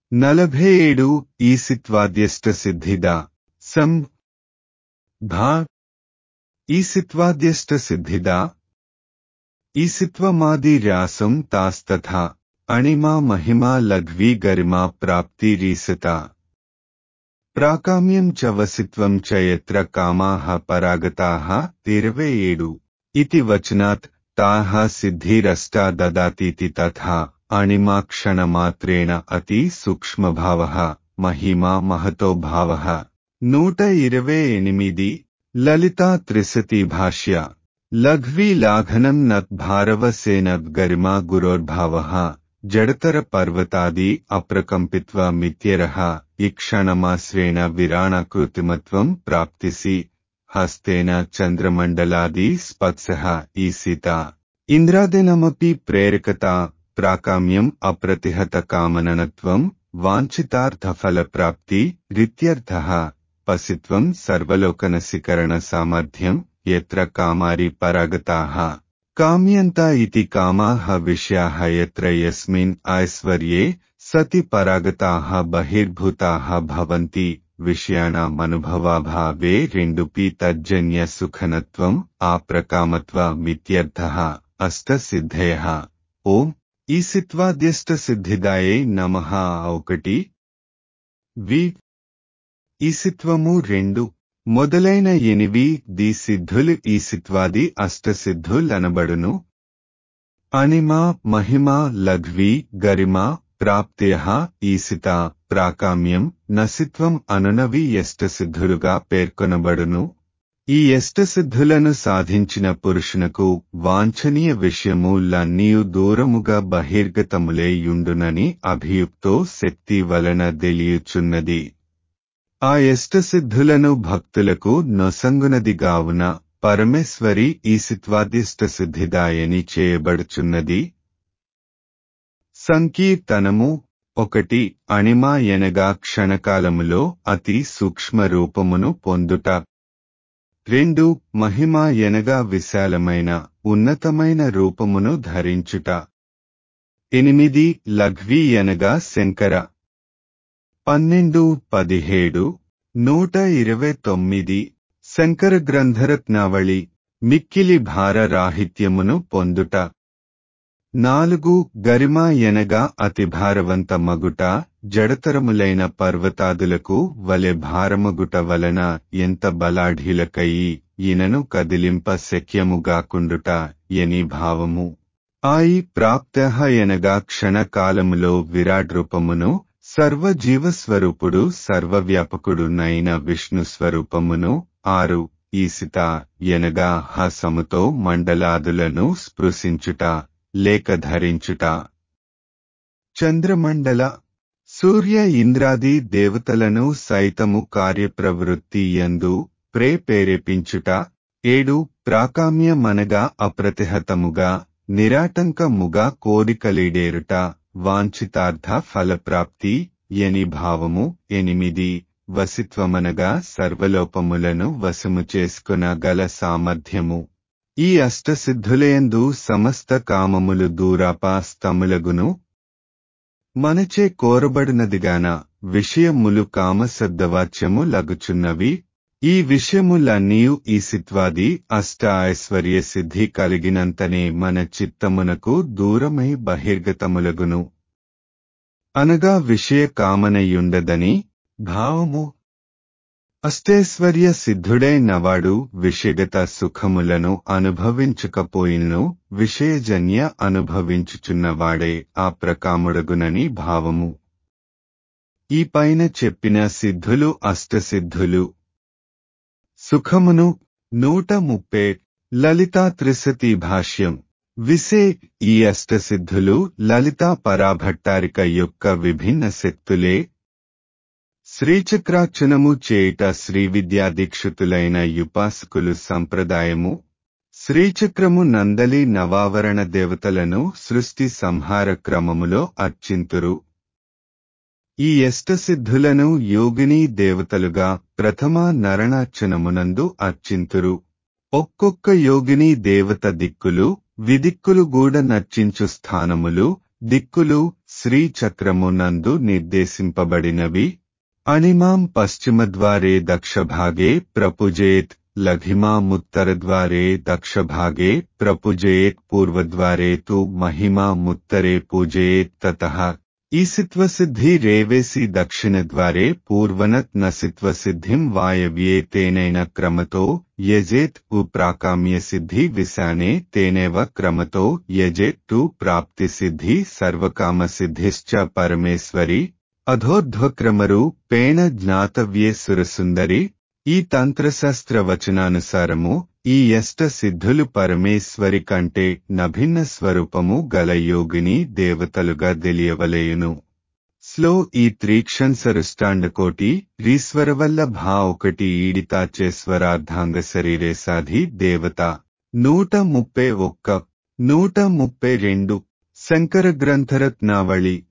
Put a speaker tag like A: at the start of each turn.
A: నలభై ఏడు ఈసిత్వాద్యష్ట సిద్ధిద సం ధా ఈసిత్వాద్యష్ట సిద్ధిద ఈసిత్వమాది రాసం తాస్తథా అణిమా మహిమా లఘ్వీ గరిమా ప్రాప్తిరీసత ప్రాకామ్యం చ వసిత్వం చ యత్ర కామాః పరాగతాః ఇరవై ఏడు ఇతి వచనాత్ తాః సిద్ధిరష్టా దదాతీతి తథా అణిమా క్షణమాత్రేణ అతి సూక్ష్మభావః మహిమా మహతో భావః నూట ఇరవై ఎనిమిది లలితా త్రిశతి భాష్య లఘ్వీ లాఘనం నత్ భారవసేనద్ గరిమా గురోర్భావః జడతర పర్వతాది అప్రకంపిత్వమిత్యరః ఇక్షణమాశ్రేణ విరాణకృతిమత్వం ప్రాప్తిసి హస్తేన చంద్రమండలాది స్పత్సః ఈసిత ఇంద్రాదినమపి ప్రేరకత ప్రాకామ్యం అప్రతిహత కామననత్వం వాంఛితార్థఫలప్రాప్తి రిత్యర్థః పసిత్వం సర్వలోకనశికరణ సామర్థ్యం యత్ర కామారి పరాగతాః కామ్యంత ఇతి కామాః విషయాः యత్ర యస్మిన్ ఐశ్వర్యే సతి పరాగతాః బహిర్భూతాः భవంతి విషయాణమనుభవాభావే రెండుపి తజ్జన్య సుఖనత్వం ఆప్రకామత్వమిత్యర్థः అష్టసిద్ధయः ఓం ఈసిత్వాద్యష్ట సిద్ధిదాయే నమః ఒకటి వి ఈసిత్వము రెండు మొదలైన ఎనివి ది సిద్ధులు ఈసిత్వాది అష్టసిద్ధులనబడును అనిమా మహిమా లఘ్వి గరిమా ప్రాప్త్య ఈసిత ప్రాకామ్యం నసిత్వం అనునవి ఎష్టసిద్ధులుగా పేర్కొనబడును ఈ ఎష్టసిద్ధులను సాధించిన పురుషునకు వాంఛనీయ విషయములన్నీయు దూరముగా బహిర్గతములే యుండునని అభియుక్తో శక్తి వలన తెలియుచున్నది ఆ ఎష్టసిద్ధులను భక్తులకు నొసంగునది గావున పరమేశ్వరి ఈ సిత్వాదిష్ట సిద్ధిదాయని చేయబడుచున్నది సంకీర్తనము ఒకటి అణిమా ఎనగా క్షణకాలములో అతి సూక్ష్మ రూపమును పొందుట రెండు మహిమ ఎనగా విశాలమైన ఉన్నతమైన రూపమును ధరించుట ఎనిమిది లఘ్వి ఎనగా శంకర పన్నెండు పదిహేడు నూట ఇరవై తొమ్మిది శంకర గ్రంథరత్నావళి మిక్కిలి భార రాహిత్యమును పొందుట నాలుగు గరిమ ఎనగా అతి భారవంత మగుట జడతరములైన పర్వతాదులకు వలె భారమగుట వలన ఎంత బలాఢ్యులకయి ఈనను కదిలింప శక్యముగాకుండుట ఎని భావము ఆయి ప్రాప్త ఎనగా క్షణకాలములో విరాట్ రూపమును సర్వజీవస్వరూపుడు సర్వవ్యాపకుడునైన విష్ణు స్వరూపమును ఆరు ఈసిత ఎనగా హసముతో మండలాదులను స్పృశించుట లేక ధరించుట చంద్రమండల సూర్య ఇంద్రాది దేవతలను సైతము కార్యప్రవృత్తి యందు ప్రేరేపించుట ఏడు ప్రాకామ్యమనగా అప్రతిహతముగా నిరాటంకముగా కోరికలీడేరుట వాంఛితార్థ ఫలప్రాప్తి ఎని భావము ఎనిమిది వసిత్వమనగా సర్వలోపములను వశము చేసుకున గల సామర్థ్యము ఈ అష్టసిద్ధులయందు సమస్త కామములు దూరాపాస్తములగును మనచే కోరబడినదిగాన విషయములు కామశబ్దవాచ్యము లగుచున్నవి ఈ విషయములన్నీయు ఈ సిత్వాది అష్ట ఐశ్వర్య సిద్ధి కలిగినంతనే మన చిత్తమునకు దూరమై బహిర్గతములగును అనగా విషయ కామనయుండదని భావము అష్టైశ్వర్య సిద్ధుడైనవాడు విషయగత సుఖములను అనుభవించకపోయినను విషయజన్య అనుభవించుచున్నవాడే ఆ ప్రకాముడగునని భావము ఈ పైన చెప్పిన సిద్ధులు అష్టసిద్ధులు సుఖమును నూట ముప్పై లలితా త్రిశతి భాష్యం విసే ఈ అష్టసిద్ధులు లలితా పరాభట్టారిక యొక్క విభిన్న శక్తులే శ్రీచక్రార్చనము చేయుట శ్రీ విద్యాదీక్షితులైన యుపాసకులు సంప్రదాయము శ్రీచక్రము నందలి నవావరణ దేవతలను సృష్టి సంహార క్రమములో అర్చింతురు ఈ ఎష్టసిద్ధులను యోగిని దేవతలుగా ప్రథమ నరణార్చనమునందు అర్చింతురు ఒక్కొక్క యోగిని దేవత దిక్కులు విదిక్కులు గూడ నర్చించు స్థానములు దిక్కులు శ్రీచక్రము నందు నిర్దేశింపబడినవి అణిమాం పశ్చిమద్వారే దక్షభాగే ప్రపుజేత్ లఘిమాముత్తరద్వారే దక్షభాగే ప్రపుజేత్ పూర్వద్వారే తు మహిమాముత్తరే పూజయేత్ తతః ఈసిత్వసిద్ధి రేవేసి దక్షిణద్వారే పూర్వనత్ నసిత్వసిద్ధిం వాయవ్యే తేనైన క్రమతో యజేత్ ఉ ప్రాకామ్యసిద్ధి విశానే తేనేవ క్రమతో యజేత్ టు ప్రాప్తిసిద్ధి సర్వకామసిద్ధిశ్చ పరమేశ్వరి అధోర్ధ్వక్రమరు పేణ జ్ఞాతవ్యే సురసుందరి ఈ తంత్రశాస్త్ర వచనానుసారము ఈ అష్ట సిద్ధులు పరమేశ్వరి కంటే నభిన్న స్వరూపము గల యోగిని దేవతలుగా తెలియవలేయును స్లో ఈ త్రీక్షన్సరుష్టాండకోటి రీశ్వరవల్ల భా ఒకటి ఈడితాచేశ్వరార్ధాంగ శరీరేసాధి దేవత నూట ముప్పై ఒక్క నూట ముప్పై రెండు శంకర గ్రంథరత్నావళి